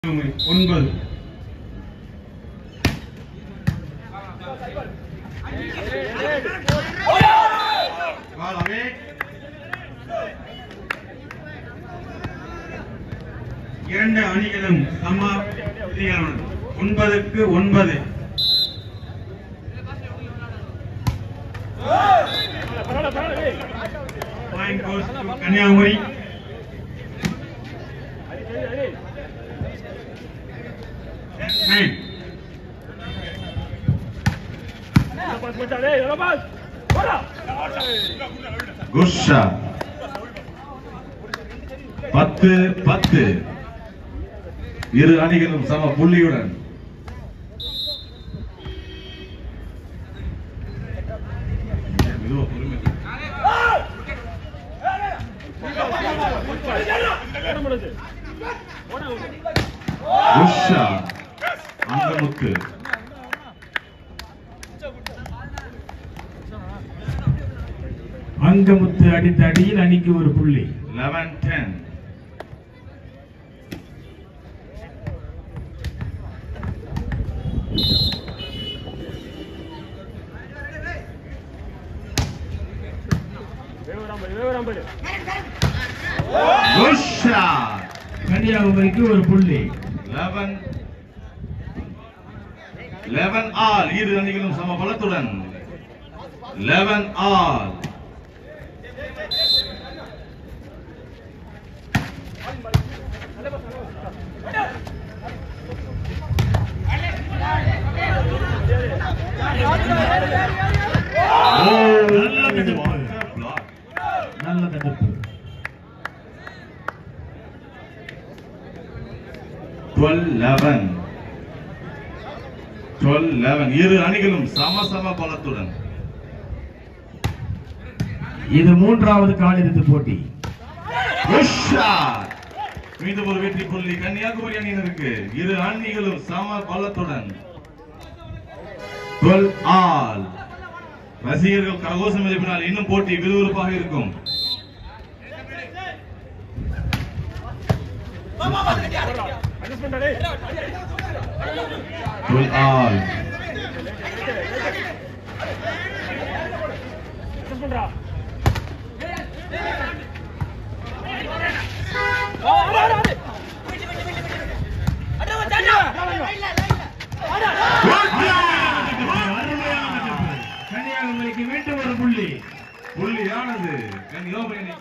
ஒன்பது Ball away. இரண்டு அணிகளும் சம புள்ளிகளுடன் ஒன்பதுக்கு ஒன்பது பாயிண்ட் கோஸ் கன்னியாகுமரி நைன் குஷா பத்து பத்து இரு அணிகளும் சம புள்ளியுடன் மெதுவா, பொறுமை. குஷா அங்கமுத்து அங்கமுத்து அடித்த அடியில் அணிக்கு ஒரு புள்ளி லெவன் டென் குஷா கன்னியாகுமரிக்கு ஒரு புள்ளி லெவன் லெவன் ஆல் இரு அணிகளும் சம பலத்துடன் லெவன் ஆல் நல்ல தடுப்பு நல்ல தடுப்பு டுவெல் லெவன் டுவெல் லெவன் இரு அணிகளும் சம சம பலத்துடன் இது மூன்றாவது காலிறுதி போட்டி உஷா! மீண்டும் ஒரு வெற்றி புள்ளி கன்னியாகுமரி அணியினருக்கு இரு அணிகளும் சம பலத்துடன் 12 ஆல் ரசிகர்கள் கரகோஷம் எழுப்பினால் இன்னும் போட்டி விறுவிறுப்பாக இருக்கும் டுவெல் ஆல் கன்னியாகுமரிக்கு மீண்டும் ஒரு புள்ளி புள்ளியானது கன்னியாகுமரி அணி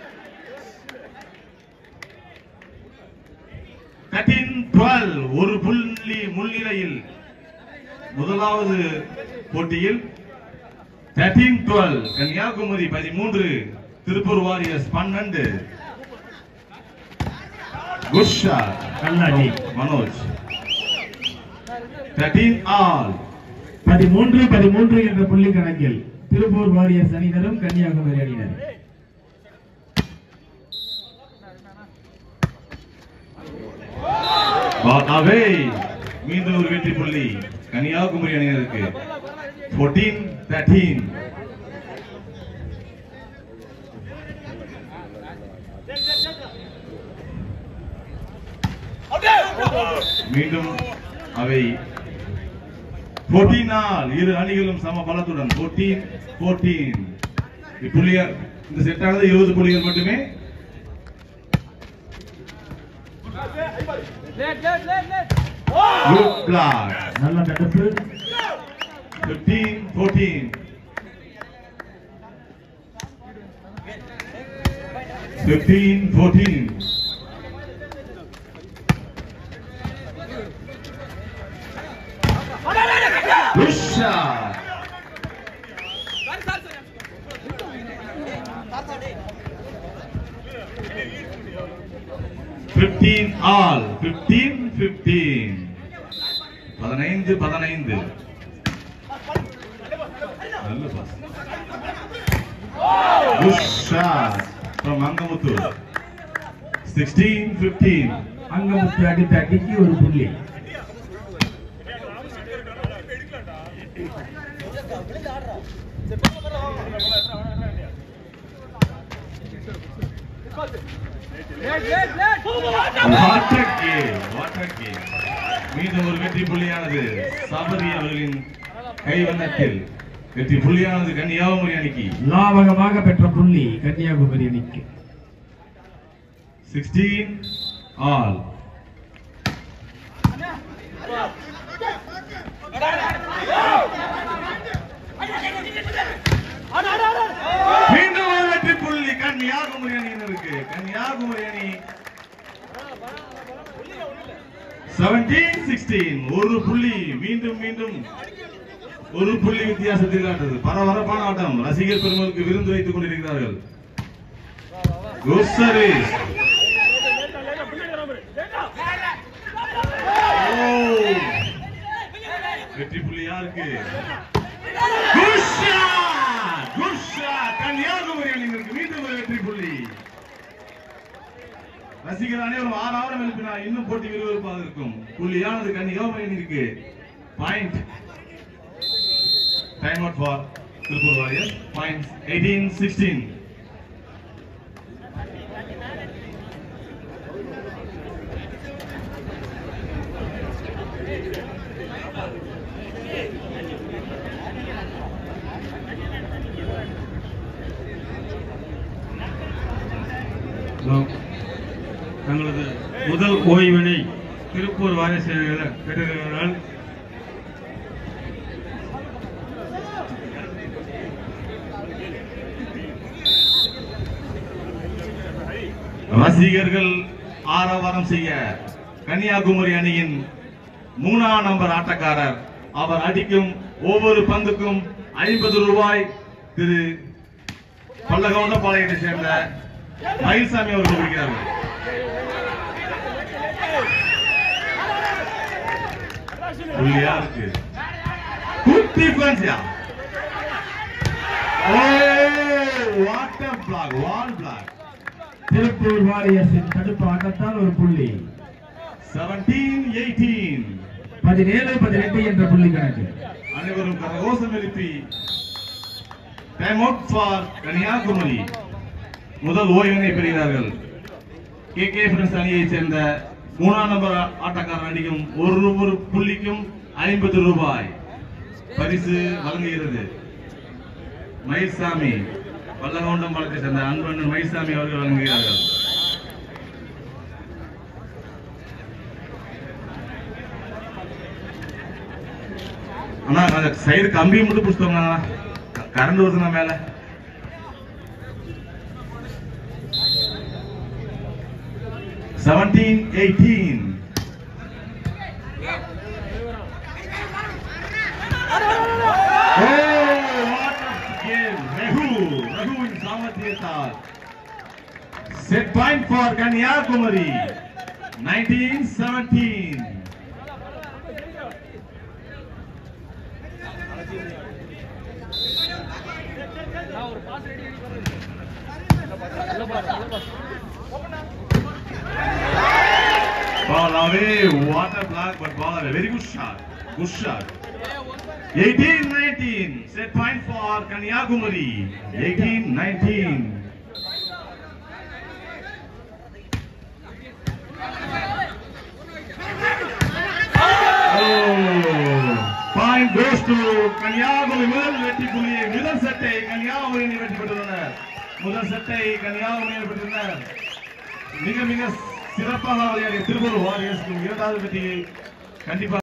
கட்டின் 12 ஒரு புள்ளி முன்னிலையில் முதலாவது போட்டியில் 13 12 கன்னியாகுமரி பதிமூன்று திருப்பூர் வாரியர்ஸ் பன்னெண்டு குஷா நல்ல அணி மனோஜ் 13 ஆல் பதிமூன்று பதிமூன்று என்ற புள்ளி கணக்கில் திருப்பூர் வாரியர்ஸ் அணியினரும் கன்னியாகுமரி அணியினர் அவே மீண்டும் ஒரு வெற்றி புள்ளி கன்னியாகுமரி அணியினருக்கு 14 13 மீண்டும் அவை 14 ஆல் இரு அணிகளும் சம பலத்துடன் 14 14 இப்புள்ளியர் இந்த செட்டானது 20 புள்ளிகள் மட்டுமே குட் பிளாக் நல்ல தடுப்பு 15 14 15 14 Good shot. Fifteen all, fifteen, fifteen. பதினைந்து பதினைந்து நல்ல pass Good shot from Angamuthu 16 15 Angamuthu அடித்த அடிக்கு ஒரு புள்ளி What a game, what a game. மீண்டும் ஒரு வெற்றி புள்ளியானது சபரி அவர்களின் கைவண்ணத்தில் வெற்றி புள்ளியானது கன்னியாகுமரி அணிக்கு லாபகமாக பெற்ற புள்ளி கன்னியாகுமரி அணிக்கு 16 all மீண்டும் ஒரு வெற்றி புள்ளி கன்னியாகுமரி அணியினருக்கு கன்னியாகுமரி அணி 17 16 ஒரு புள்ளி மீண்டும் மீண்டும் ஒரு புள்ளி வித்தியாசத்தில் ஆட்டது பரபரப்பான ஆட்டம் ரசிகர் பெருமளுக்கு விருந்து வைத்துக் கொண்டிருக்கிறார்கள் குட் சர்வீஸ் வெற்றி புள்ளி யாருக்கு Good shot! Good shot! Kanyakumari அணியினருக்கு மீண்டும் ஒரு வெற்றி புள்ளி ரசிகர் அனைவரும் ஆறாவரம் எழுப்பினார் இன்னும் போட்டி விறுவிறுப்பாக இருக்கும் புள்ளியானது கன்னியாகுமரி அணிக்கு point time out for Tiruppur warriors point eighteen sixteen தங்களது முதல் ஓய்வினை திருப்பூர் வாரிசு பெறுகிறார்கள் ரசிகர்கள் ஆரவாரம் செய்ய கன்னியாகுமரி அணியின் மூணாம் நம்பர் ஆட்டக்காரர் அவர் அடிக்கும் ஒவ்வொரு பந்துக்கும் ஐம்பது ரூபாய் திரு பல்லகவுண்டபாளையத்தை சேர்ந்த மயில்சாமி அவர்கள் கொடுக்கிறார்கள் புள்ளியா இருக்கு குட் டிஃபரன்ஸ்யா oh what a block wall block Tiruppur வாரியர்ஸின் தடுப்பு ஆட்டத்தால் ஒரு புள்ளி 17 18 பதினேழு பதினெட்டு என்ற புள்ளி கணக்கு அனைவரும் கரகோஷம் எழுப்பி டைம் அவுட் ஃபார் கன்னியாகுமரி முதல் ஓய்வினை பெறுகிறார்கள் கே கே ஃப்ரெண்ட்ஸ் அணியைச் சேர்ந்த மூணாம் நம்பர் ஆட்டக்காரர் அடிக்கும் ஒரு ஒரு புள்ளிக்கும் ஐம்பது ரூபாய் பரிசு வழங்குகிறது மயில்சாமி வல்லகவுண்டம் பாலத்தை சேர்ந்த அன்பண்ணன் மயில்சாமி அவர்கள் வழங்குகிறார்கள் அண்ணா அந்த சைடு கம்பி மட்டும் புடிச்சிட்டோம்னா கரண்ட் வருதுண்ணா மேல செவன்டீன் எயிட்டீன் ரகுவின் சாமர்த்தியத்தால் set point for Kanyakumari nineteen seventeen Ball away, what a block, but ball away. Very good shot. Good shot. 18 19. Set point for Kanyakumari. 18 19. Oh, point goes to Kanyakumari முதல் வெற்றி புள்ளியை முதல் செட்டை கன்னியாகுமரி அணி வெற்றி பெற்றுள்ளனர் முதல் செட்டை கன்னியாகுமரி அணி பெற்றுள்ளனர் மிக மிக சிறப்பாக விளையாடிய திருப்பூர் வாரியர்ஸ் இரண்டாவது வெற்றியை கண்டிப்பாக